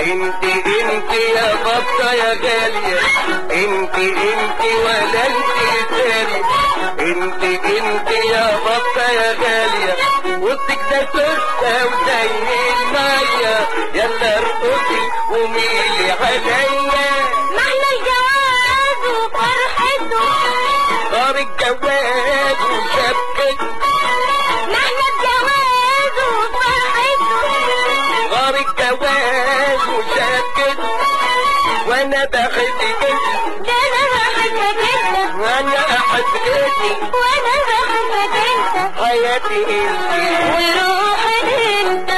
انت انت يا بطة يا غالية انت انت ولا انت تاني انت انت يا بطة يا غالية وسطك ده سكة وزي المية يلا ارقصي وميلي عليا معنى الجواز وفرحته صار الجواز وشبكة معنى الجواز وفرحته صار الجواز وشبكة وانا بحبك انت ده انا بحبك انت وانا احبك وانا بحبك انت حياتي انت وروحي انت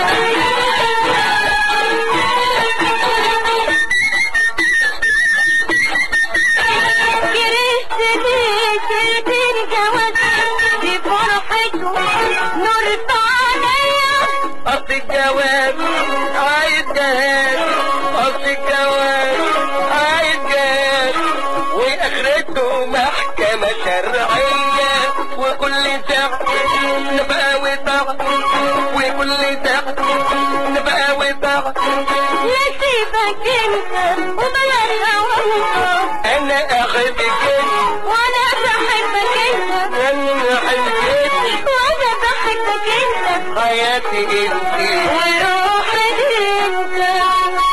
كرهت ليه الجواز دي فرحته نورت عليا اصل الجواز عايز جهاز اصل الجواز عايز جهاز واخرته محكمة شرعية وكل ساعة نبقى وطاعة وكل ساعة نبقى وطاعة نسيبك انت وبلا هواك انا احبك انت وانا بحبك انت انا احبك انت وانا بحبك انت حياتي انت وروحي انت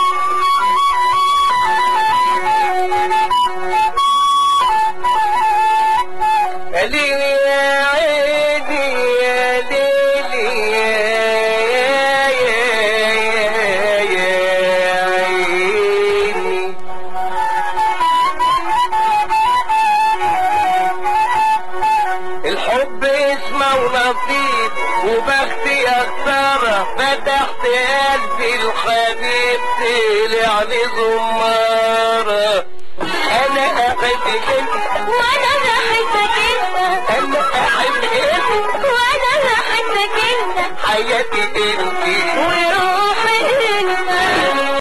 يا ليلي يا عيني يا ليلي يا يا يا يا عيني الحب اسمه ونصيب وبختي يا خسارة فتحت قلبي الحبيب طلع لي زمارة أنا أحبك أنت وانا بحبك انت أنا أحبك أنت وانا بحبك انت حياتي أنت وروحي